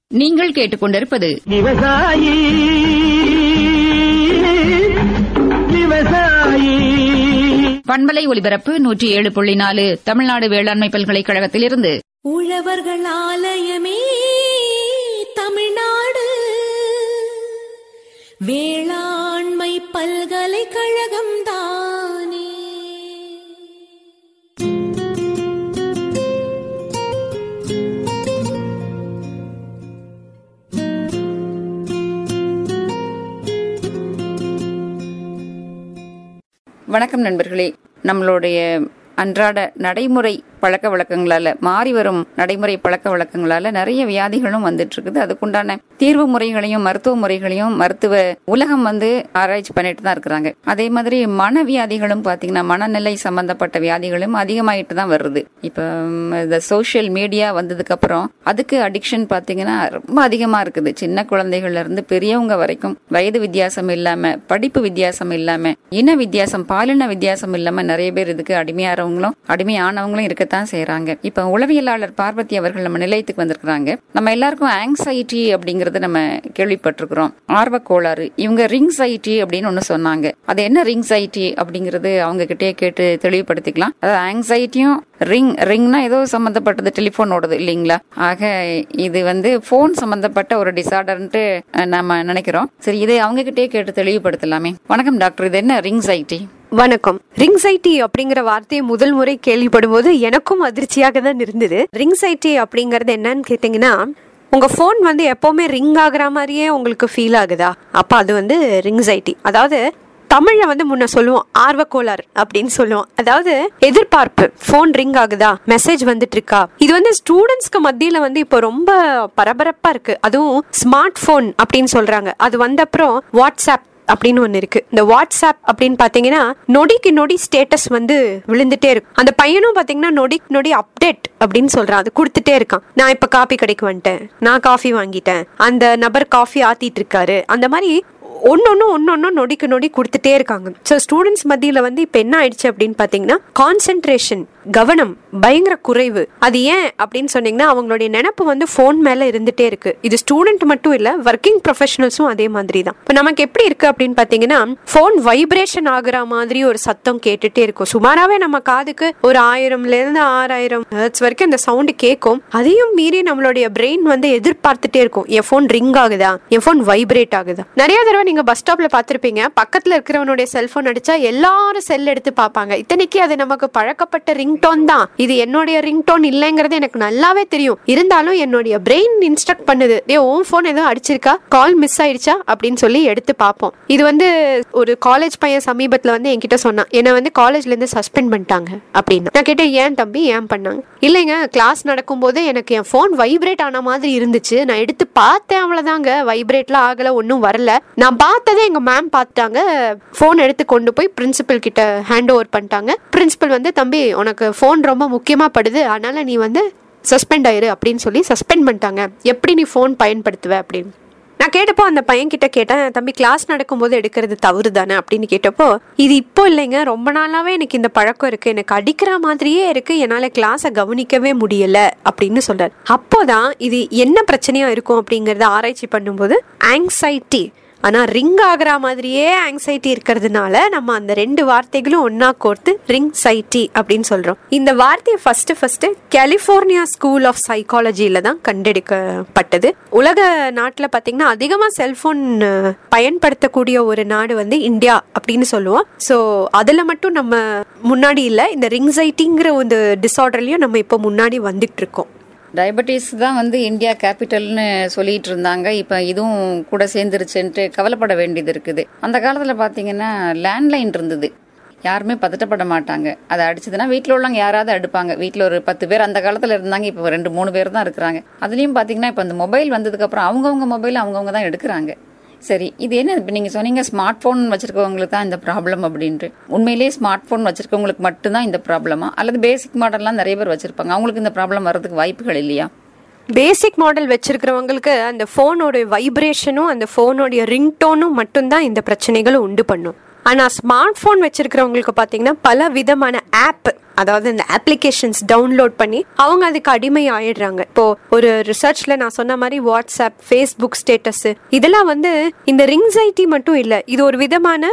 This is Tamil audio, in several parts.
நீங்கள் கேட்டுக்கொண்டிருப்பது விவசாயி விவசாயி பண்பலை ஒலிபரப்பு நூற்றி ஏழு புள்ளி நாலு தமிழ்நாடு வேளாண்மை பல்கலைக்கழகத்திலிருந்து உழவர்கள் ஆலயமே தமிழ்நாடு வேளாண்மை பல்கலைக்கழகம் தானே வணக்கம் நண்பர்களே நம்மளுடைய அன்றாட நடைமுறை பழக்க வழக்கங்களால மாறி வரும் நடைமுறை பழக்க வழக்கங்களால நிறைய வியாதிகளும் வந்துட்டு இருக்குது அதுக்குண்டான தீர்வு முறைகளையும் மருத்துவ முறைகளையும் மருத்துவ உலகம் வந்து ஆராய்ச்சி பண்ணிட்டு தான் இருக்கிறாங்க அதே மாதிரி மனவியாதிகளும் பாத்தீங்கன்னா மனநிலை சம்பந்தப்பட்ட வியாதிகளும் அதிகமாயிட்டு தான் வருது இப்ப ம், இந்த சோஷியல் மீடியா வந்ததுக்கு அப்புறம் அதுக்கு அடிக்ஷன் பாத்தீங்கன்னா ரொம்ப அதிகமா இருக்குது சின்ன குழந்தைகள்ல இருந்து பெரியவங்க வரைக்கும் வயது வித்தியாசம் இல்லாம படிப்பு வித்தியாசம் இல்லாம இன வித்தியாசம் பாலின வித்தியாசம் இல்லாம நிறைய பேர் இதுக்கு அடிமையாறவங்களும் அடிமையானவங்களும் இருக்கத்தான் செய்யறாங்க இப்ப உளவியலாளர் பார்வதி அவர்கள் நம்ம நிலையத்துக்கு வந்திருக்கிறாங்க நம்ம எல்லாருக்கும் ஆங்ஸைட்டி அப்படிங்கறது நம்ம கேள்விப்பட்டிருக்கிறோம் ஆர்வ கோளாறு இவங்க ரிங்ஸைட்டி அப்படின்னு ஒண்ணு சொன்னாங்க அது என்ன ரிங்ஸைட்டி அப்படிங்கறது அவங்க கிட்டே கேட்டு தெளிவுபடுத்திக்கலாம் அதாவது ஆங்ஸைட்டியும் ரிங் ரிங்னா ஏதோ சம்பந்தப்பட்டது டெலிபோனோடது இல்லைங்களா ஆக இது வந்து போன் சம்பந்தப்பட்ட ஒரு டிசார்டர்ன்ட்டு அஹ், நம்ம நினைக்கிறோம் சரி இது அவங்க கிட்டே கேட்டு தெளிவுபடுத்தலாமே வணக்கம் டாக்டர் இது என்ன ரிங்ஸைட்டி வணக்கம் ரிங்ஸைட்டி அப்படிங்கிற வார்த்தையை முதல் முறை கேள்விப்படும் போது எனக்கும் அதிர்ச்சியாக தான் இருந்தது ரிங்ஸைட்டி அப்படிங்கறது என்னன்னு கேட்டீங்கன்னா உங்க ஃபோன் வந்து எப்பவுமே ரிங் ஆகுற மாதிரியே உங்களுக்கு ஃபீல் ஆகுதா அப்ப அது வந்து ரிங்ஸைட்டி அதாவது தமிழ்ல வந்து முன்ன சொல்லுவோம் ஆர்வக்கோளாறு அப்படின்னு சொல்லுவோம் அதாவது எதிர்பார்ப்பு ஃபோன் ரிங் ஆகுதா மெசேஜ் வந்துட்டு இருக்கா இது வந்து ஸ்டூடெண்ட்ஸ்க்கு மத்தியில வந்து இப்போ ரொம்ப பரபரப்பா இருக்கு அதுவும் ஸ்மார்ட் போன் அப்படின்னு சொல்றாங்க அது வந்த அப்புறம் வாட்ஸ்அப் அப்படின்னு ஒண்ணு இருக்கு இந்த வாட்ஸ்அப் அப்படின்னு பாத்தீங்கன்னா நொடிக்கு நொடி ஸ்டேட்டஸ் வந்து விழுந்துட்டே இருக்கும் அந்த பையனும் பாத்தீங்கன்னா நொடிக்கு நொடி அப்டேட் அப்படின்னு சொல்றான் அது கொடுத்துட்டே இருக்கான் நான் இப்ப காபி கடைக்கு வந்துட்டேன் நான் காஃபி வாங்கிட்டேன் அந்த நபர் காஃபி ஆத்திட்டு இருக்காரு அந்த மாதிரி ஒன்னொன்னு ஒன்னொன்னு நொடிக்கு நொடி கொடுத்துட்டே இருக்காங்க ஸோ ஸ்டூடெண்ட்ஸ் மத்தியில வந்து இப்போ என்ன ஆயிடுச்சு அப்படின்னு பாத்தீங்கன்னா கான்சென்ட்ரேஷன் கவனம் பயங்கர குறைவு அது ஏன் அப்படின்னு சொன்னீங்கன்னா அவங்களுடைய நினப்பு வந்து ஃபோன் மேல இருந்துட்டே இருக்கு இது ஸ்டூடெண்ட் மட்டும் இல்ல ஒர்க்கிங் ப்ரொஃபஷனல்ஸும் அதே மாதிரி தான் இப்போ நமக்கு எப்படி இருக்கு அப்படின்னு பாத்தீங்கன்னா ஃபோன் வைப்ரேஷன் ஆகுற மாதிரி ஒரு சத்தம் கேட்டுட்டே இருக்கும் சுமாராவே நம்ம காதுக்கு ஒரு ஆயிரம்ல இருந்து ஆறாயிரம் ஹெர்ட்ஸ் வரைக்கும் இந்த சவுண்டு கேட்கும் அதையும் மீறி நம்மளுடைய பிரெயின் வந்து எதிர்பார்த்துட்டே இருக்கும் என் ஃபோன் ரிங் ஆகுதா என் ஃபோன் வைப்ரேட் ஆகுதா நிறைய தடவை நீங்க பஸ் ஸ்டாப்ல பார்த்திருப்பீங்க பக்கத்துல இருக்கிறவனுடைய செல்போன் அடிச்சா எல்லாரும் செல் எடுத்து பார்ப்பாங்க இத்தனைக்கு அது நமக்கு பழக்கப்பட்ட ரிங்டோன் தான் இது என்னுடைய ரிங்டோன் இல்லைங்கிறது எனக்கு நல்லாவே தெரியும் இருந்தாலும் என்னுடைய பிரெயின் இன்ஸ்ட்ரக்ட் பண்ணுது டே உன் ஃபோன் எதுவும் அடிச்சிருக்கா கால் மிஸ் ஆயிடுச்சா அப்படின்னு சொல்லி எடுத்து பார்ப்போம் இது வந்து ஒரு காலேஜ் பையன் சமீபத்துல வந்து என்கிட்ட சொன்னான் என்னை வந்து காலேஜ்ல இருந்து சஸ்பெண்ட் பண்ணிட்டாங்க அப்படின்னு நான் கேட்டேன் ஏன் தம்பி ஏன் பண்ணாங்க இல்லைங்க கிளாஸ் நடக்கும்போது எனக்கு என் ஃபோன் வைப்ரேட் ஆன மாதிரி இருந்துச்சு நான் எடுத்து பார்த்தேன் அவ்வளவுதாங்க வைப்ரேட்லாம் ஆகல ஒன்றும் வரல நான் பார்த்ததே எங்க மேம் பார்த்துட்டாங்க ஃபோன் எடுத்து கொண்டு போய் பிரின்சிபல் கிட்ட ஹேண்ட் ஓவர் பண்ணிட்டாங்க பிரின்சிபல் வந்து தம்பி உனக்கு ஃபோன் ரொம்ப முக்கியமா படுது அதனால நீ வந்து சஸ்பெண்ட் ஆயிரு அப்படின்னு சொல்லி சஸ்பெண்ட் பண்ணிட்டாங்க எப்படி நீ ஃபோன் பயன்படுத்துவ அப்படின்னு நான் கேட்டப்போ அந்த பையன் கிட்ட கேட்டேன் தம்பி கிளாஸ் நடக்கும்போது எடுக்கிறது தவறு தானே அப்படின்னு கேட்டப்போ இது இப்போ இல்லைங்க ரொம்ப நாளாவே எனக்கு இந்த பழக்கம் இருக்கு எனக்கு அடிக்கிற மாதிரியே இருக்கு என்னால கிளாஸை கவனிக்கவே முடியல அப்படின்னு சொல்றாரு அப்போதான் இது என்ன பிரச்சனையா இருக்கும் அப்படிங்கறத ஆராய்ச்சி பண்ணும்போது ஆங்ஸைட்டி ஆனா ரிங் ஆகுற மாதிரியே ஆங்ஸைட்டி இருக்கிறதுனால நம்ம அந்த ரெண்டு வார்த்தைகளும் ஒன்னா கோர்த்து ரிங் சைட்டி அப்படின்னு சொல்றோம் இந்த வார்த்தையை first first California school of சைக்காலஜில தான் கண்டெடுக்கப்பட்டது உலக நாட்டுல பாத்தீங்கன்னா அதிகமா செல்போன் பயன்படுத்தக்கூடிய ஒரு நாடு வந்து இந்தியா அப்படின்னு சொல்லுவோம் ஸோ அதுல மட்டும் நம்ம முன்னாடி இல்ல இந்த ரிங்ஸைட்டிங்கிற ஒரு டிசார்டர்லயும் நம்ம இப்போ முன்னாடி வந்துட்டு இருக்கோம் டயபெட்டிஸ் தான் வந்து இந்தியா கேபிட்டல்னு சொல்லிட்டு இருந்தாங்க இப்ப இதுவும் கூட சேர்ந்துருச்சுன்ட்டு கவலைப்பட வேண்டியது இருக்குது அந்த காலத்துல பாத்தீங்கன்னா லேண்ட்லைன் இருந்தது யாருமே பதட்டப்பட மாட்டாங்க அதை அடிச்சதுன்னா வீட்டில் உள்ளவங்க யாராவது அடுப்பாங்க வீட்டில் ஒரு பத்து பேர் அந்த காலத்தில் இருந்தாங்க இப்போ ரெண்டு மூணு பேர் தான் இருக்கிறாங்க அதுலேயும் பார்த்தீங்கன்னா இப்போ அந்த மொபைல் வந்ததுக்கப்புறம் அவங்கவுங்க மொபைல் அவங்கவுங்க தான் எடுக்கிறாங்க சரி இது என்ன இப்போ நீங்கள் சொன்னீங்க ஸ்மார்ட் ஃபோன் வச்சிருக்கவங்களுக்கு தான் இந்த ப்ராப்ளம் அப்படின்ட்டு உண்மையிலேயே ஸ்மார்ட் ஃபோன் வச்சிருக்கவங்களுக்கு மட்டும்தான் இந்த ப்ராப்ளமா அல்லது பேசிக் மாடல்லாம் நிறைய பேர் வச்சிருப்பாங்க அவங்களுக்கு இந்த ப்ராப்ளம் வர்றதுக்கு வாய்ப்புகள் இல்லையா பேசிக் மாடல் வச்சிருக்கிறவங்களுக்கு அந்த ஃபோனோட வைப்ரேஷனும் அந்த ஃபோனோடைய ரிங்டோனும் மட்டும்தான் இந்த பிரச்சனைகளை உண்டு பண்ணும் ஆனா ஸ்மார்ட் ஃபோன் வச்சிருக்கிறவங்களுக்கு பாத்தீங்கன்னா பல விதமான ஆப் அதாவது இந்த அப்ளிகேஷன்ஸ் டவுன்லோட் பண்ணி அவங்க அதுக்கு அடிமை ஆயிடுறாங்க இப்போ ஒரு ரிசர்ச்ல நான் சொன்ன மாதிரி வாட்ஸ்அப் ஃபேஸ்புக் ஸ்டேட்டஸ் இதெல்லாம் வந்து இந்த ரிங்ஸைட்டி மட்டும் இல்ல இது ஒரு விதமான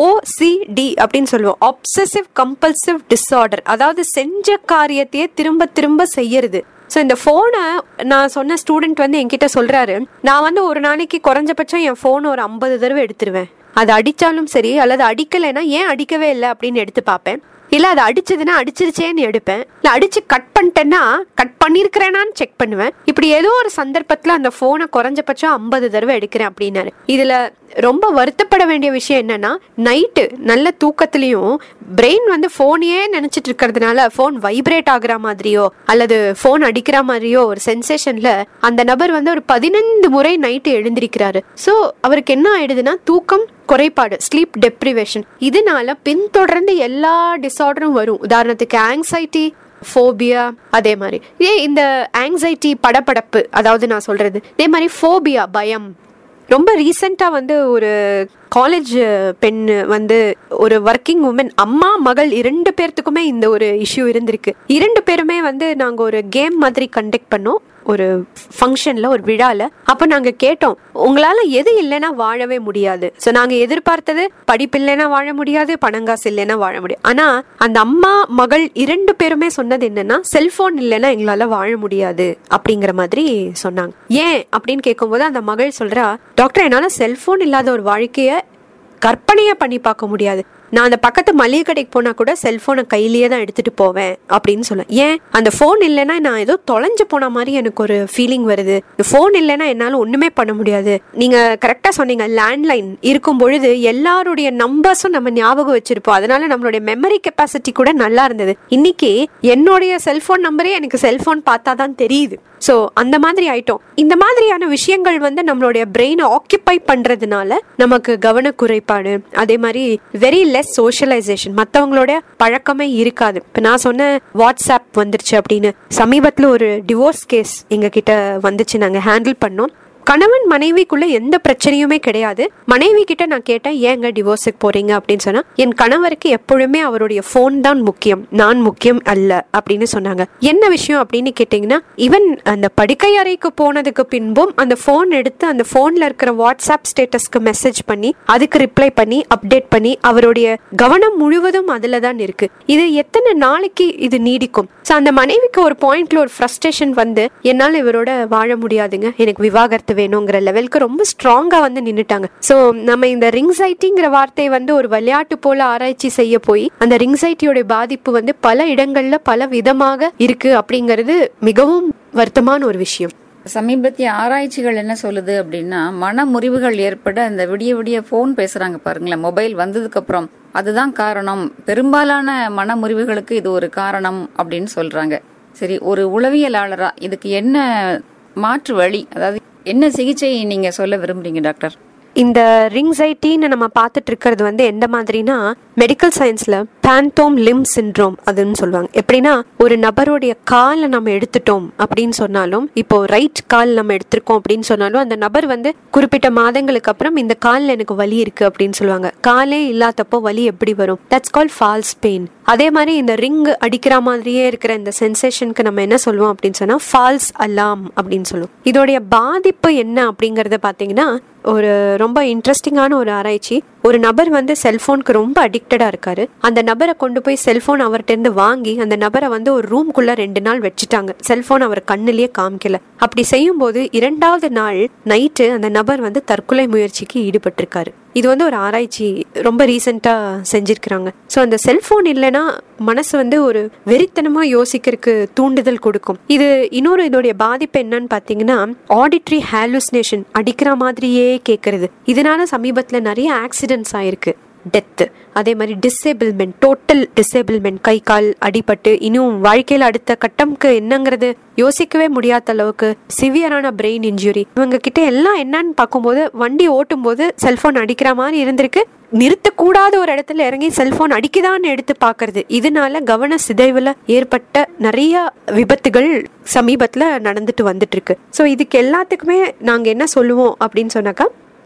ஓசிடி அப்படின்னு சொல்லுவோம் ஆப்சசிவ் கம்பல்சிவ் டிஸார்டர் அதாவது செஞ்ச காரியத்தையே திரும்ப திரும்ப செய்யறது ஸோ இந்த ஃபோனை நான் சொன்ன ஸ்டூடெண்ட் வந்து என்கிட்ட சொல்றாரு நான் வந்து ஒரு நாளைக்கு குறைஞ்சபட்சம் என் ஃபோன் ஒரு ஐம்பது தடவை எடுத்துருவேன் அது அடிச்சாலும் சரி அல்லது அடிக்கலைன்னா ஏன் அடிக்கவே இல்லை அப்படின்னு எடுத்து பார்ப்பேன் இல்ல அது அடிச்சதுன்னா அடிச்சிருச்சேன்னு எடுப்பேன் இல்ல அடிச்சு கட் பண்ணிட்டேன்னா கட் பண்ணிருக்கிறேனான்னு செக் பண்ணுவேன் இப்படி ஏதோ ஒரு சந்தர்ப்பத்துல அந்த போனை குறைஞ்சபட்சம் ஐம்பது தடவை எடுக்கிறேன் அப்படின்னாரு இதுல ரொம்ப வருத்தப்பட வேண்டிய விஷயம் என்னன்னா நைட்டு நல்ல தூக்கத்திலையும் பிரெயின் வந்து ஃபோனையே நினைச்சிட்டு இருக்கிறதுனால ஃபோன் வைப்ரேட் ஆகுற மாதிரியோ அல்லது ஃபோன் அடிக்கிற மாதிரியோ ஒரு சென்சேஷன்ல அந்த நபர் வந்து ஒரு பதினைந்து முறை நைட்டு எழுந்திருக்கிறாரு ஸோ அவருக்கு என்ன ஆயிடுதுன்னா தூக்கம் குறைபாடு ஸ்லீப் டெப்ரிவேஷன் இதனால பின்தொடர்ந்து எல்லா டிசார்டரும் வரும் உதாரணத்துக்கு ஆங்ஸைட்டி ஃபோபியா அதே மாதிரி இதே இந்த ஆங்ஸைட்டி படபடப்பு அதாவது நான் சொல்றது இதே மாதிரி ஃபோபியா பயம் ரொம்ப ரீசெண்டாக வந்து ஒரு காலேஜ் பெண் வந்து ஒரு ஒர்க்கிங் உமன் அம்மா மகள் இரண்டு பேர்த்துக்குமே இந்த ஒரு இஷ்யூ இருந்திருக்கு இரண்டு பேருமே வந்து நாங்கள் ஒரு கேம் மாதிரி கண்டக்ட் பண்ணோம் ஒரு ஃபங்க்ஷன்ல ஒரு விழால அப்ப நாங்க கேட்டோம் உங்களால எது இல்லைன்னா வாழவே முடியாது சோ நாங்க எதிர்பார்த்தது படிப்பு இல்லைன்னா வாழ முடியாது பணங்காசு இல்லைன்னா வாழ முடியாது ஆனா அந்த அம்மா மகள் இரண்டு பேருமே சொன்னது என்னன்னா செல்போன் இல்லைன்னா எங்களால வாழ முடியாது அப்படிங்கிற மாதிரி சொன்னாங்க ஏன் அப்படின்னு கேட்கும்போது அந்த மகள் சொல்றா டாக்டர் என்னால செல்போன் இல்லாத ஒரு வாழ்க்கைய கற்பனையா பண்ணி பார்க்க முடியாது நான் அந்த பக்கத்து மளிகை கடைக்கு போனா கூட செல்போனை கையிலேயே தான் எடுத்துட்டு போவேன் அப்படின்னு சொல்ல ஏன் அந்த ஃபோன் இல்லைன்னா நான் ஏதோ தொலைஞ்சு போன மாதிரி எனக்கு ஒரு ஃபீலிங் வருது இந்த ஃபோன் இல்லைன்னா என்னால ஒண்ணுமே பண்ண முடியாது நீங்க கரெக்டா சொன்னீங்க லேண்ட்லைன் இருக்கும் பொழுது எல்லாருடைய நம்பர்ஸும் நம்ம ஞாபகம் வச்சிருப்போம் அதனால நம்மளுடைய மெமரி கெப்பாசிட்டி கூட நல்லா இருந்தது இன்னைக்கு என்னுடைய செல்போன் நம்பரே எனக்கு செல்போன் பார்த்தா தான் தெரியுது ஸோ அந்த மாதிரி ஆயிட்டோம் இந்த மாதிரியான விஷயங்கள் வந்து நம்மளுடைய பிரெயினை ஆக்கியபை பண்றதுனால நமக்கு கவன குறைபாடு அதே மாதிரி வெரி லெஸ் சோஷியலைசேஷன் மற்றவங்களோட பழக்கமே இருக்காது இப்போ நான் சொன்ன வாட்ஸ்அப் வந்துருச்சு அப்படின்னு சமீபத்தில் ஒரு டிவோர்ஸ் கேஸ் எங்க கிட்ட வந்துச்சு நாங்கள் ஹேண்டில் பண்ணோம் கணவன் மனைவிக்குள்ள எந்த பிரச்சனையுமே கிடையாது மனைவி கிட்ட நான் கேட்டேன் ஏங்க டிவோர்ஸுக்கு போறீங்க அப்படின்னு சொன்னா என் கணவருக்கு எப்பொழுதுமே அவருடைய ஃபோன் தான் முக்கியம் நான் முக்கியம் அல்ல அப்படின்னு சொன்னாங்க என்ன விஷயம் அப்படின்னு கேட்டீங்கன்னா ஈவன் அந்த படுக்கை அறைக்கு போனதுக்கு பின்பும் அந்த ஃபோன் எடுத்து அந்த ஃபோன்ல இருக்கிற வாட்ஸ்அப் ஸ்டேட்டஸ்க்கு மெசேஜ் பண்ணி அதுக்கு ரிப்ளை பண்ணி அப்டேட் பண்ணி அவருடைய கவனம் முழுவதும் அதுல தான் இருக்கு இது எத்தனை நாளைக்கு இது நீடிக்கும் ஸோ அந்த மனைவிக்கு ஒரு பாயிண்ட்ல ஒரு ஃப்ரஸ்ட்ரேஷன் வந்து என்னால் இவரோட வாழ முடியாதுங்க எனக்கு விவாகரத்து வேணுங்கிற லெவலுக்கு ரொம்ப ஸ்ட்ராங்கா வந்து நின்னுட்டாங்க ஸோ நம்ம இந்த ரிங்ஸைட்டிங்கிற வார்த்தை வந்து ஒரு விளையாட்டு போல ஆராய்ச்சி செய்ய போய் அந்த ரிங்ஸைட்டியோட பாதிப்பு வந்து பல இடங்கள்ல பல விதமாக இருக்கு அப்படிங்கிறது மிகவும் வருத்தமான ஒரு விஷயம் சமீபத்திய ஆராய்ச்சிகள் என்ன சொல்லுது அப்படின்னா மன முறிவுகள் ஏற்பட அந்த விடிய விடிய போன் பேசுறாங்க பாருங்களேன் மொபைல் வந்ததுக்கு அப்புறம் அதுதான் காரணம் பெரும்பாலான மன முறிவுகளுக்கு இது ஒரு காரணம் அப்படின்னு சொல்றாங்க சரி ஒரு உளவியலாளரா இதுக்கு என்ன மாற்று வழி அதாவது என்ன சிகிச்சை நீங்க சொல்ல விரும்புறீங்க டாக்டர் இந்த ரிங்ஸைட்டின்னு நம்ம பார்த்துட்டு இருக்கிறது வந்து எந்த மாதிரினா மெடிக்கல் சயின்ஸ்ல பேந்தோம் லிம் சிண்ட்ரோம் அதுன்னு சொல்லுவாங்க எப்படின்னா ஒரு நபருடைய காலை நம்ம எடுத்துட்டோம் அப்படின்னு சொன்னாலும் இப்போ ரைட் கால் நம்ம எடுத்திருக்கோம் அப்படின்னு சொன்னாலும் அந்த நபர் வந்து குறிப்பிட்ட மாதங்களுக்கு அப்புறம் இந்த காலில் எனக்கு வலி இருக்கு அப்படின்னு சொல்லுவாங்க காலே இல்லாதப்போ வலி எப்படி வரும் தட்ஸ் கால் ஃபால்ஸ் பெயின் அதே மாதிரி இந்த ரிங் அடிக்கிற மாதிரியே இருக்கிற இந்த சென்சேஷனுக்கு நம்ம என்ன சொல்லுவோம் அப்படின்னு சொன்னா ஃபால்ஸ் அலாம் அப்படின்னு சொல்லுவோம் இதோடைய பாதிப்பு என்ன அப்படிங்கறத பாத்தீங்கன்னா ஒரு ரொம்ப இன்ட்ரெஸ்டிங்கான ஒரு ஆராய்ச்சி ஒரு நபர் வந்து செல்போனுக்கு ரொம்ப அடிக்டடா இருக்காரு அந்த நபரை கொண்டு போய் செல்போன் அவர்கிட்ட இருந்து வாங்கி அந்த நபரை வந்து ஒரு ரூம்குள்ள ரெண்டு நாள் வச்சுட்டாங்க செல்போன் அவர் கண்ணிலேயே காமிக்கல அப்படி செய்யும் போது இரண்டாவது நாள் நைட்டு அந்த நபர் வந்து தற்கொலை முயற்சிக்கு ஈடுபட்டிருக்காரு இது வந்து ஒரு ஆராய்ச்சி ரொம்ப ரீசெண்டா செஞ்சிருக்கிறாங்க ஸோ அந்த செல்போன் இல்லைன்னா மனசு வந்து ஒரு வெறித்தனமா யோசிக்கிறதுக்கு தூண்டுதல் கொடுக்கும் இது இன்னொரு இதோடைய பாதிப்பு என்னன்னு பாத்தீங்கன்னா ஆடிட்ரி ஹாலுசினேஷன் அடிக்கிற மாதிரியே கேட்கறது இதனால சமீபத்துல நிறைய ஆக்சிடென்ட்ஸ் ஆயிருக்கு டெத்து அதே மாதிரி டிசேபிள்மெண்ட் டோட்டல் டிசேபிள்மெண்ட் கை கால் அடிபட்டு இன்னும் வாழ்க்கையில அடுத்த கட்டம்க்கு என்னங்கிறது யோசிக்கவே முடியாத அளவுக்கு சிவியரான பிரெயின் இன்ஜுரி இவங்க கிட்ட எல்லாம் என்னன்னு பார்க்கும்போது வண்டி ஓட்டும் போது செல்போன் அடிக்கிற மாதிரி இருந்திருக்கு நிறுத்தக்கூடாத ஒரு இடத்துல இறங்கி செல்போன் அடிக்குதான்னு எடுத்து பாக்குறது இதனால கவன சிதைவுல ஏற்பட்ட நிறைய விபத்துகள் சமீபத்துல நடந்துட்டு வந்துட்டு இருக்கு ஸோ இதுக்கு எல்லாத்துக்குமே நாங்க என்ன சொல்லுவோம் அப்படின்னு சொன்னாக்கா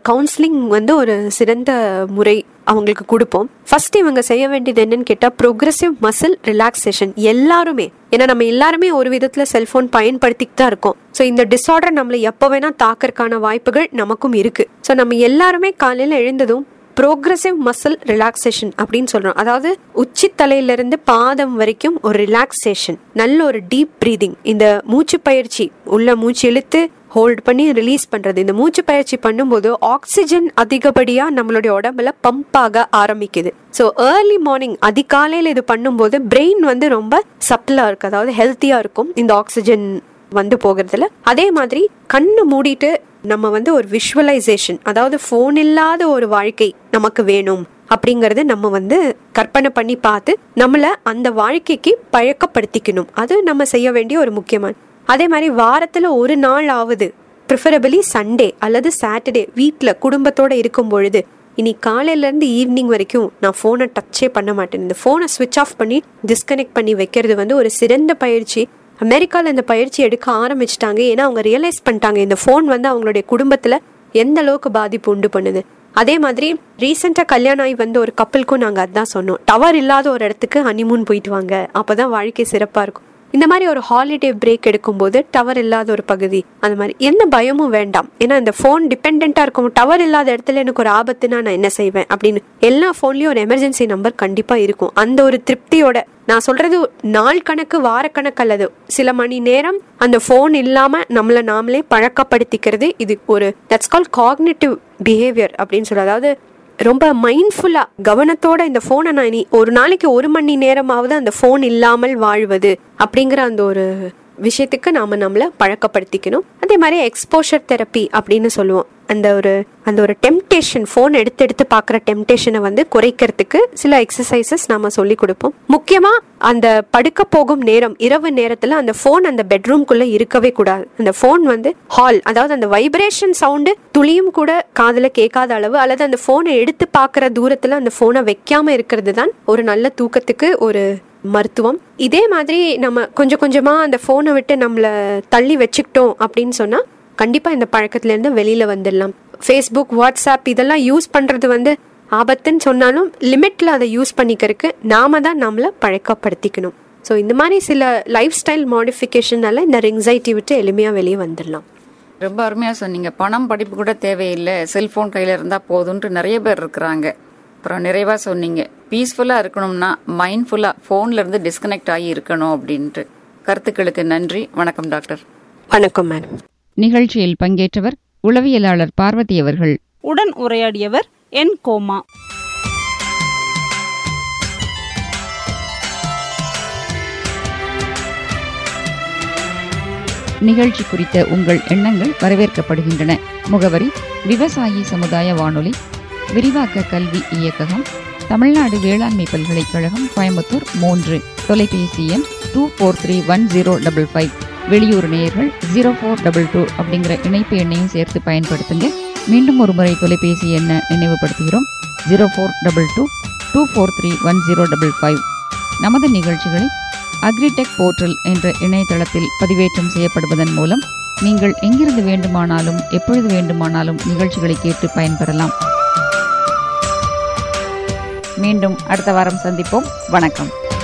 கவுன்சிலிங் வந்து ஒரு சிறந்த முறை அவங்களுக்கு கொடுப்போம் ஃபர்ஸ்ட் இவங்க செய்ய வேண்டியது என்னன்னு கேட்டா ப்ரோக்ரஸிவ் மசில் ரிலாக்ஸேஷன் எல்லாருமே ஏன்னா நம்ம எல்லாருமே ஒரு விதத்துல செல்போன் பயன்படுத்திட்டு தான் இருக்கோம் ஸோ இந்த டிஸார்டர் நம்மளை எப்போ வேணா தாக்கறதுக்கான வாய்ப்புகள் நமக்கும் இருக்கு ஸோ நம்ம எல்லாருமே காலையில எழுந்ததும் ப்ரோக்ரஸிவ் மசில் ரிலாக்ஸேஷன் அப்படின்னு சொல்றோம் அதாவது உச்சி தலையிலிருந்து பாதம் வரைக்கும் ஒரு ரிலாக்ஸேஷன் நல்ல ஒரு டீப் ப்ரீதிங் இந்த மூச்சு பயிற்சி உள்ள மூச்சு இழுத்து ஹோல்ட் பண்ணி ரிலீஸ் பண்றது இந்த மூச்சு பயிற்சி பண்ணும்போது ஆக்சிஜன் அதிகப்படியா நம்மளுடைய உடம்புல பம்ப் ஆக ஆரம்பிக்குது ஸோ ஏர்லி மார்னிங் அதிகாலையில் இது பண்ணும்போது பிரெயின் வந்து ரொம்ப சப்ளா இருக்கு அதாவது ஹெல்த்தியா இருக்கும் இந்த ஆக்சிஜன் வந்து போகிறதுல அதே மாதிரி கண்ணை மூடிட்டு நம்ம வந்து ஒரு விஷுவலைசேஷன் அதாவது ஃபோன் இல்லாத ஒரு வாழ்க்கை நமக்கு வேணும் அப்படிங்கறது நம்ம வந்து கற்பனை பண்ணி பார்த்து நம்மள அந்த வாழ்க்கைக்கு பழக்கப்படுத்திக்கணும் அது நம்ம செய்ய வேண்டிய ஒரு முக்கியமான அதே மாதிரி வாரத்துல ஒரு நாள் ஆகுது ப்ரிஃபரபிளி சண்டே அல்லது சாட்டர்டே வீட்டில் குடும்பத்தோட இருக்கும் பொழுது இனி காலையில இருந்து ஈவினிங் வரைக்கும் நான் ஃபோனை டச்சே பண்ண மாட்டேன் இந்த ஃபோனை ஸ்விட்ச் ஆஃப் பண்ணி டிஸ்கனெக்ட் பண்ணி வைக்கிறது வந்து ஒரு சிறந்த பயிற்சி அமெரிக்காவில் இந்த பயிற்சி எடுக்க ஆரம்பிச்சிட்டாங்க ஏன்னா அவங்க ரியலைஸ் பண்ணிட்டாங்க இந்த ஃபோன் வந்து அவங்களுடைய குடும்பத்தில் எந்த அளவுக்கு பாதிப்பு உண்டு பண்ணுது அதே மாதிரி ரீசெண்டாக கல்யாணம் ஆகி வந்த ஒரு கப்பலுக்கும் நாங்கள் அதான் சொன்னோம் டவர் இல்லாத ஒரு இடத்துக்கு ஹனிமூன் போயிட்டு வாங்க அப்பதான் வாழ்க்கை சிறப்பாக இருக்கும் இந்த மாதிரி ஒரு ஹாலிடே பிரேக் எடுக்கும்போது டவர் இல்லாத ஒரு பகுதி அந்த மாதிரி எந்த பயமும் வேண்டாம் ஏன்னா இந்த ஃபோன் டிபெண்டா இருக்கும் டவர் இல்லாத இடத்துல எனக்கு ஒரு ஆபத்துனா நான் என்ன செய்வேன் அப்படின்னு எல்லா ஃபோன்லயும் ஒரு எமர்ஜென்சி நம்பர் கண்டிப்பா இருக்கும் அந்த ஒரு திருப்தியோட நான் சொல்றது நாள் கணக்கு வாரக்கணக்கு அல்லது சில மணி நேரம் அந்த ஃபோன் இல்லாம நம்மள நாமளே பழக்கப்படுத்திக்கிறது இது ஒரு தட்ஸ் கால் காக்னேட்டிவ் பிஹேவியர் அப்படின்னு சொல்ல அதாவது ரொம்ப மைண்ட்ஃபுல்லா கவனத்தோட இந்த போனை நான் இனி ஒரு நாளைக்கு ஒரு மணி நேரமாவது அந்த ஃபோன் இல்லாமல் வாழ்வது அப்படிங்கிற அந்த ஒரு விஷயத்துக்கு நாம நம்மள பழக்கப்படுத்திக்கணும் அதே மாதிரி எக்ஸ்போஷர் தெரப்பி அப்படின்னு சொல்லுவோம் அந்த ஒரு அந்த ஒரு டெம்டேஷன் ஃபோன் எடுத்து எடுத்து பார்க்குற டெம்டேஷனை வந்து குறைக்கிறதுக்கு சில எக்ஸசைசஸ் நாம சொல்லி கொடுப்போம் முக்கியமா அந்த படுக்க போகும் நேரம் இரவு நேரத்துல அந்த ஃபோன் அந்த பெட்ரூம்குள்ள இருக்கவே கூடாது அந்த ஃபோன் வந்து ஹால் அதாவது அந்த வைப்ரேஷன் சவுண்டு துளியும் கூட காதுல கேட்காத அளவு அல்லது அந்த ஃபோனை எடுத்து பார்க்குற தூரத்துல அந்த ஃபோனை வைக்காம இருக்கிறது தான் ஒரு நல்ல தூக்கத்துக்கு ஒரு மருத்துவம் இதே மாதிரி நம்ம கொஞ்சம் கொஞ்சமா அந்த ஃபோனை விட்டு நம்மள தள்ளி வச்சுக்கிட்டோம் அப்படின்னு சொன்னா கண்டிப்பா இந்த பழக்கத்துல இருந்து வெளியில வந்துடலாம் ஃபேஸ்புக் வாட்ஸ்அப் இதெல்லாம் யூஸ் பண்றது வந்து ஆபத்துன்னு சொன்னாலும் லிமிட்ல அதை யூஸ் பண்ணிக்கிறதுக்கு நாம தான் நம்மள பழக்கப்படுத்திக்கணும் ஸோ இந்த மாதிரி சில லைஃப் ஸ்டைல் மாடிஃபிகேஷனால இந்த ரிங்ஸைட்டி விட்டு எளிமையா வெளியே வந்துடலாம் ரொம்ப அருமையா சொன்னீங்க பணம் படிப்பு கூட தேவையில்லை செல்போன் கையில இருந்தா போதும்ன்ட்டு நிறைய பேர் இருக்கிறாங்க அப்புறம் நிறைவா சொன்னீங்க பீஸ்ஃபுல்லா இருக்கணும்னா மைண்ட்ஃபுல்லா போன்ல இருந்து டிஸ்கனெக்ட் ஆகி இருக்கணும் அப்படின்ட்டு கருத்துக்களுக்கு நன்றி வணக்கம் டாக்டர் வணக்கம் மேடம் நிகழ்ச்சியில் பங்கேற்றவர் உளவியலாளர் பார்வதி அவர்கள் உடன் உரையாடியவர் என் கோமா நிகழ்ச்சி குறித்த உங்கள் எண்ணங்கள் வரவேற்கப்படுகின்றன முகவரி விவசாயி சமுதாய வானொலி விரிவாக்க கல்வி இயக்ககம் தமிழ்நாடு வேளாண்மை பல்கலைக்கழகம் கோயம்புத்தூர் மூன்று தொலைபேசி எண் two four three one zero double five வெளியூர் நேயர்கள் ஜீரோ ஃபோர் டபுள் டூ அப்படிங்கிற இணைப்பு எண்ணையும் சேர்த்து பயன்படுத்துங்க மீண்டும் ஒரு முறை தொலைபேசி எண்ணை நினைவுபடுத்துகிறோம் zero four double two two four three one zero double five நமது நிகழ்ச்சிகளை அக்ரிடெக் போர்ட்டல் என்ற இணையதளத்தில் பதிவேற்றம் செய்யப்படுவதன் மூலம் நீங்கள் எங்கிருந்து வேண்டுமானாலும் எப்பொழுது வேண்டுமானாலும் நிகழ்ச்சிகளை கேட்டு பயன்பெறலாம் மீண்டும் அடுத்த வாரம் சந்திப்போம் வணக்கம்